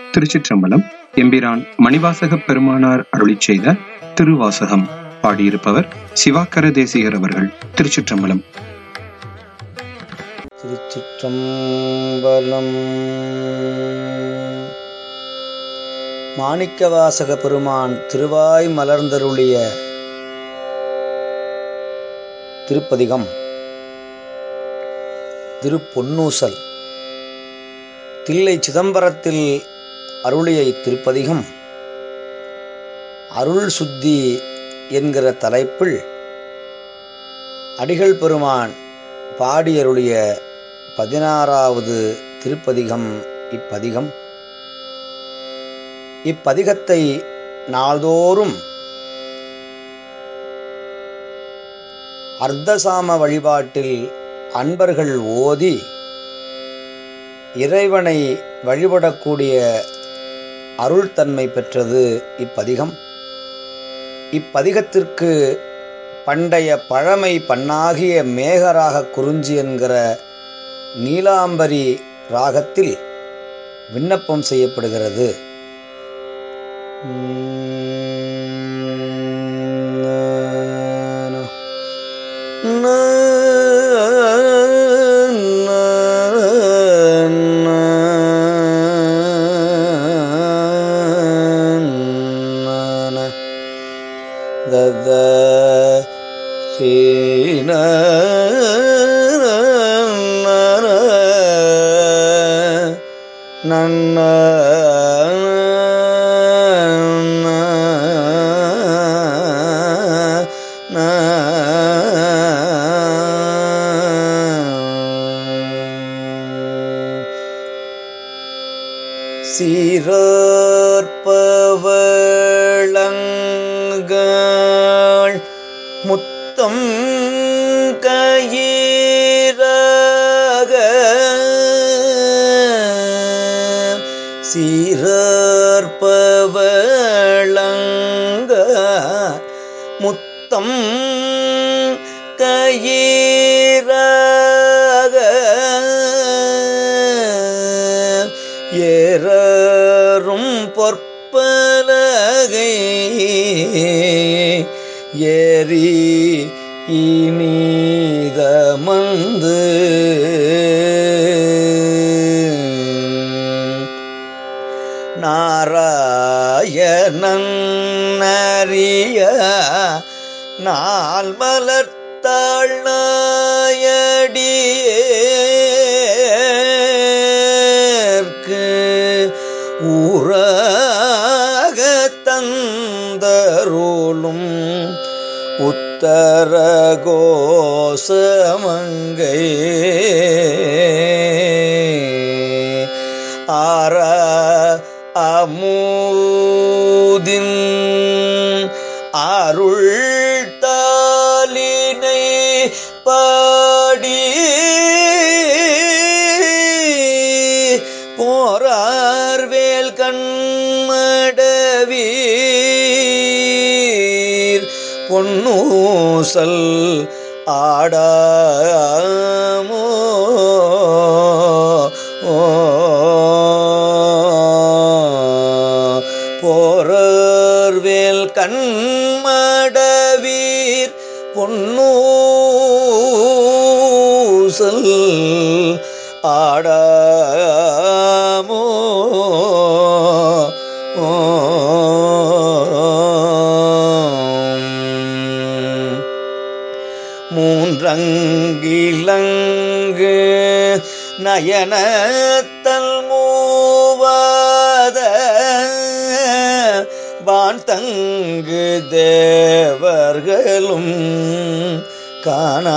திருச்சிற்றம்பலம் எம்பிரான் மணிவாசக பெருமானார் அருளிச் செய்த திருவாசகம் பாடியிருப்பவர் சிவாக்கர தேசிகர் அவர்கள் திருச்சிற்றம்பலம் திருச்சிற்றம்பலம் மாணிக்கவாசக பெருமான் திருவாய் மலர்ந்தருளிய திருப்பதிகம் திருப்பொன்னூசல் தில்லை சிதம்பரத்தில் அருளிய இத்திருப்பதிகம் அருள் சுத்தி என்கிற தலைப்பில் அடிகள் பெருமான் பாடியருளிய பதினாறாவது திருப்பதிகம் இப்பதிகம் இப்பதிகத்தை நாள்தோறும் அர்த்தசாம வழிபாட்டில் அன்பர்கள் ஓதி இறைவனை வழிபடக்கூடிய அருள்தன்மை பெற்றது இப்பதிகம் இப்பதிகத்திற்கு பண்டைய பழமை பண்ணாகிய மேகராக குறிஞ்சி என்கிற நீலாம்பரி ராகத்தில் விண்ணப்பம் செய்யப்படுகிறது த சீன நன்ன சீரோற்பவளங்கள் முத்தம் கயிறாக சீரோற்பவளங்க முத்தம் கயிறாக ஏறும் பொற்பலகை ஏறி இனீதமந்து நாராயணன் அறிய நாள் மலர்த்தாள் நாயடியேற்கு ஊராக தந்தருளும் உத்தர கோசமங்கை ஆர அமூதின் அருள் தாலினை பாடி போரார்வேல் கண்மடவீர் பொன்னூசல் ஆடாமோ போரர்வேல் கண்மடவீர் பொன்னூசல் ஆடாமோ மூன்றங்கிலங்கு நயனத்தல் மூவாத வான் தங்கு தேவர்களும் காணா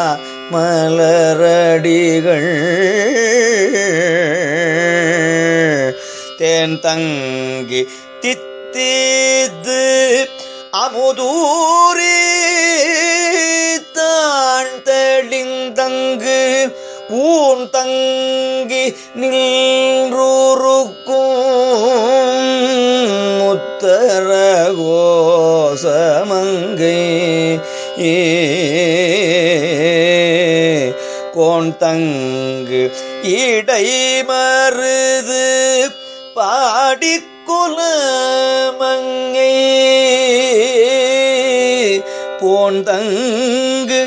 மலரடிகள் தேன் தங்கி தித்திது அமுதூரி தான் தெளிந்தங்கு ஊன் தங்கி நின்றுருக்கும் முத்தர கோசமங்கை கோன் தங்கு இடை மருது பாடிக்குலமங்கை போந்தங்கு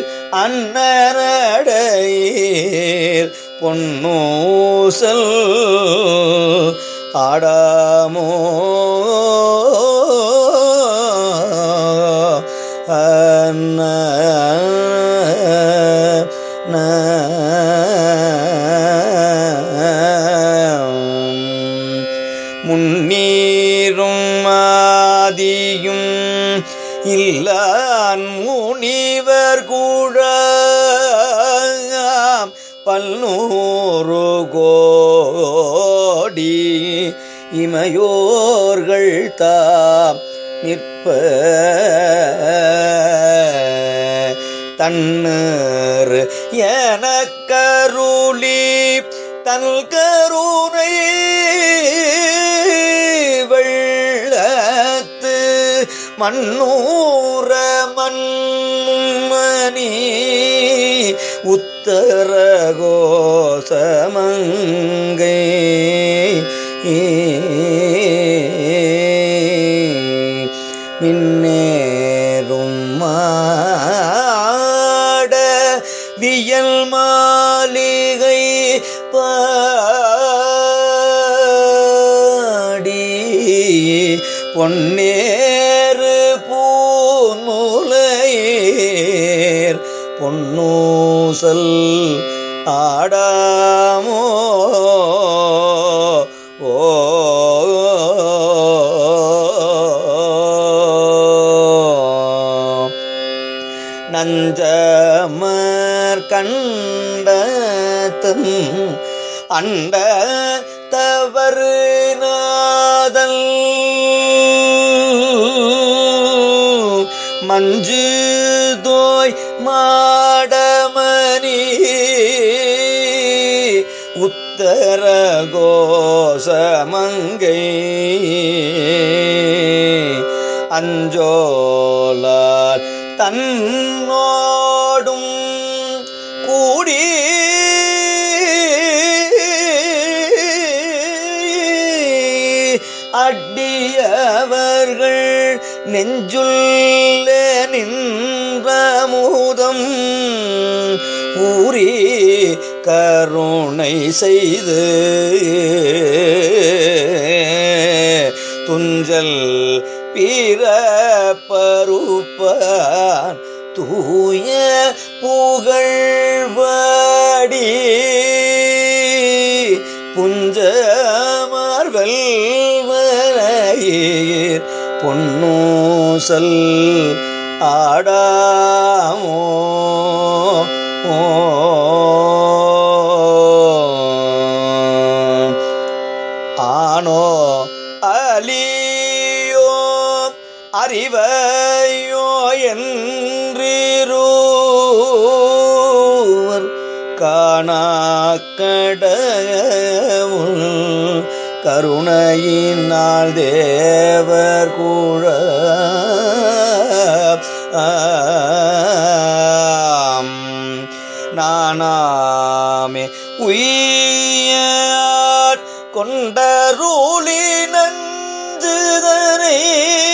அன்னரடையேர் பொன்னூசல் ஆடாமோ அன்ன முன்னீரும் மாதியும் இல்லான் முனிவர் கூட பல்நூறு கோடி இமையோர்கள் தாம் நிற்ப தன்னேறு எனக்கருளி தன் கருணை வெள்ளத்து மண்ணூர மண்மணி உத்தர கோசமங்கை மின்னேறும் மாட வியல் மாளிகை பாடி பொன்னேறு பூநூலையேர் பொன்னூசல் ஆடாமோ ஓ நஞ்சமர் கண்டத்தும் அண்ட தவறு நாதல் மஞ்சு தோய் மாடமணி உத்தர கோசமங்கை அஞ்சோலார் தன்னோடும் கூடி அடியவர்கள் நெஞ்சுள்ள நின்றமுதம் ஊறி கருணை செய்து துஞ்சல் பிறப்பருப்பான் தூய புகழ்வாடி புஞ்ச மார்வல் மலையீர் பொன்னூசல் ஆடாமோ ஓ ஆனோ அலியோ அறிவையோ என்றிருவர் காணாக்கடவுள் கருணையினால் தேவர் கூட ஆம். நானாமே உய்யார் கொண்டருளி நஞ்சுதனை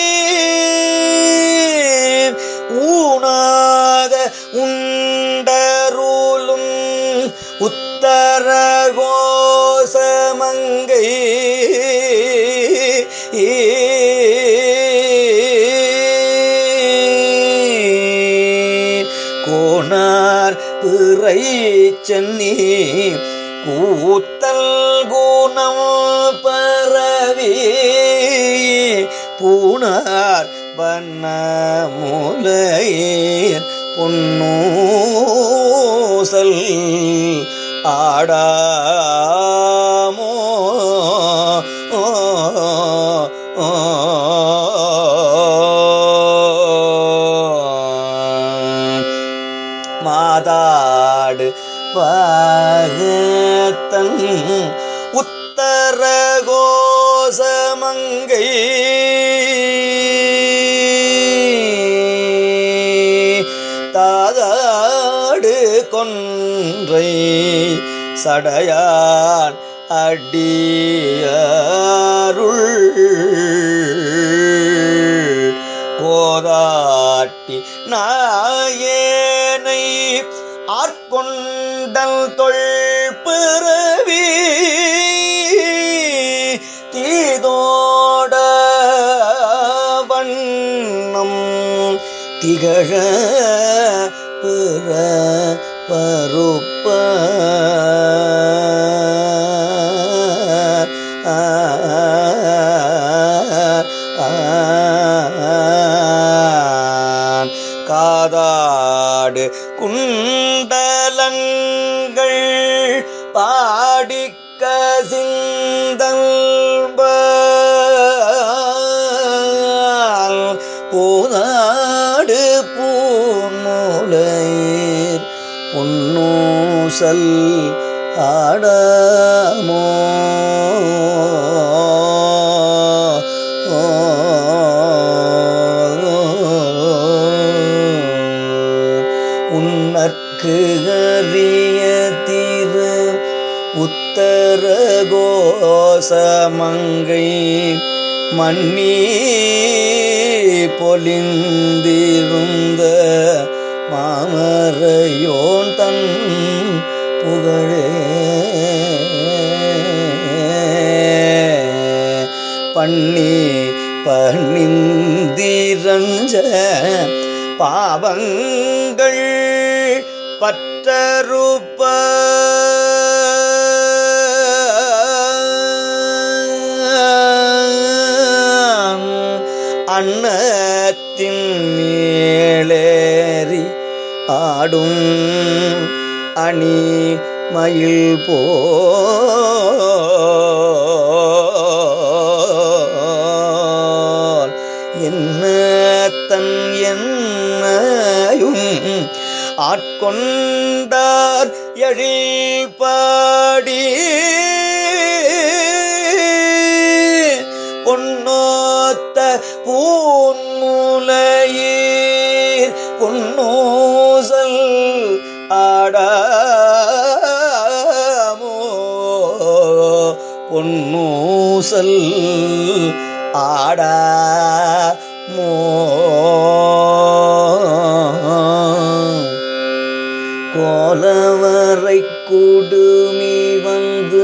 ஊனாக உண்டருளும் உத்தர கோசமங்கை கோணார் பிறை சென்னி கூத்தல் குணம் பரவி பூணார் வண்ண முலையேர் பொன்னூசல் ஆடாமோ ஓ, ஓ, மாதாடு பகத்தன் உத்தர கோசமங்கை தாதாடு கொன்றை சடையான் அடியருள் கோதாட்டி நாயேனை ஆட்கொண்டல் தொழ்பிறவி தீதோட வண்ணம் திகழ பிற பருப்ப காதாடு குண்டலங்கள் பாடிக்க சிந்தல்பால் போதாடு பூமுலையீர் பொன்னூசல் ஆடமோ உன்னற்கு அறிய திரு உத்தர கோசமங்கை மன்னி பொலிந்திருந்த மாமரையோன் தன் புகழே பண்ணி பணிந்திரஞ்ச பாவங்கள் பற்றறுப்ப அன்னத்தின் மேலேறி ஆடும் அணி மயில் போல் என்ன தன் என்னையும் ஆட்கொண்டார் எழில்பாடி பொன்னோத்த பூன்முலையீர் பொன்னூசல் ஆடாமோ பொன்னூசல் ஆடாமோ கோலவரை குடுமி வந்து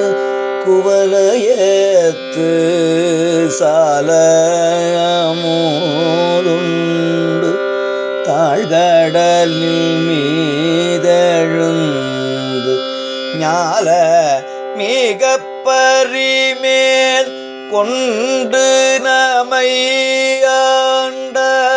குவலயத்து சாலமோதுண்டு தாழ்கடலில் மீதெழுந்து ஞால மிக பரிமேல் கொண்டு நமையாண்ட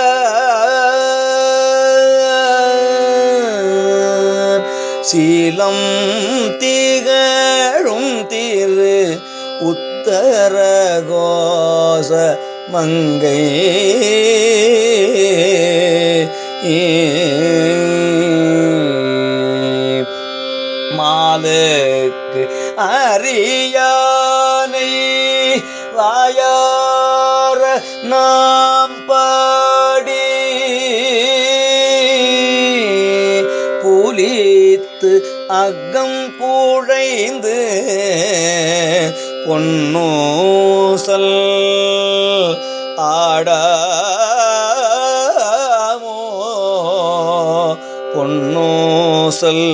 சீலம் திகழும் திரு உத்தர கோச மங்கை மாலுக்கு அறியானை வாயார நாம் பாடி புலித்து அகம் குழைந்து பொன்னூசல் ஆடாமோ பொன்னூசல்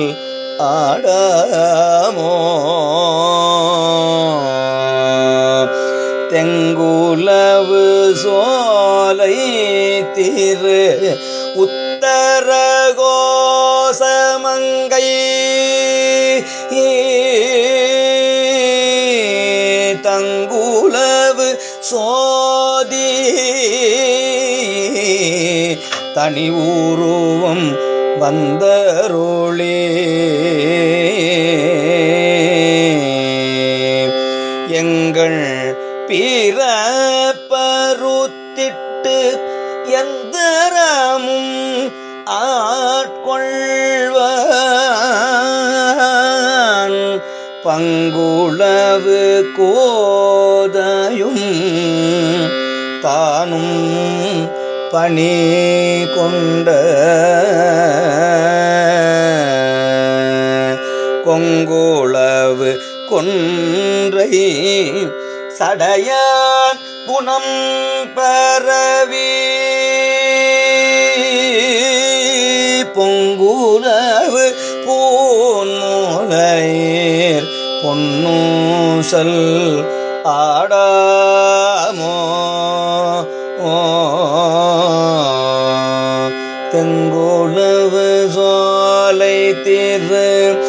ஆடாமோ தெங்குலவு சோலை திரு உத்தர கோசமங்கை தங்குலவு சோதி தனி ஊருவம் வந்தருளே எங்கள் பிறப்பருத்திட்டு எந்தரமும் ஆட்கொள்வான் பங்குளவு கோதையும் தானும் பணி கொண்ட கொங்குளவு கொன்றை சடையான் குணம் பரவி பொங்குலவு பூன்முலையேர் பொன்னூசல் ஆடாமோ தெங்குலவு சோலை திரு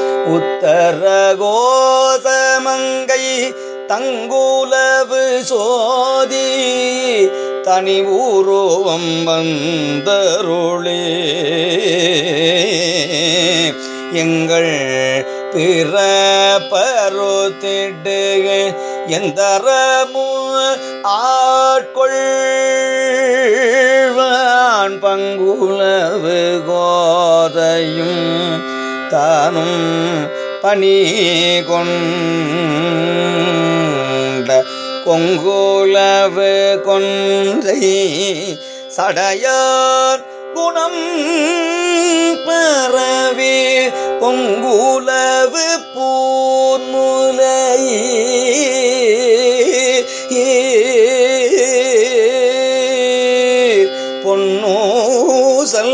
உத்தரகோசமங்கை தங்குலவு சோதி தனி ஊருவம் வந்தருளே எங்கள் பிற பருத்திடுக எந்தரமு ஆட்கொள்வான் பங்குலவு கோதையும் தானும் பணி கொண்ட கொங்குலவு கொன்றை சடையார் குணம் பரவி பொங்குலவு பூன்முலை பொன்னூசல்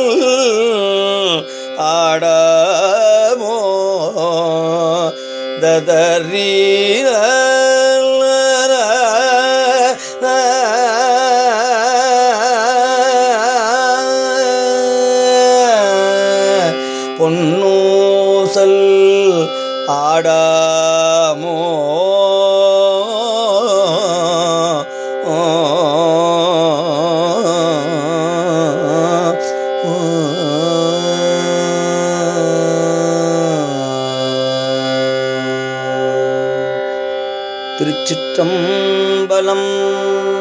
ஆடமோ ததரீர பொன்னூசல் ஆடாமோ திருச்சிற்றம்பலம்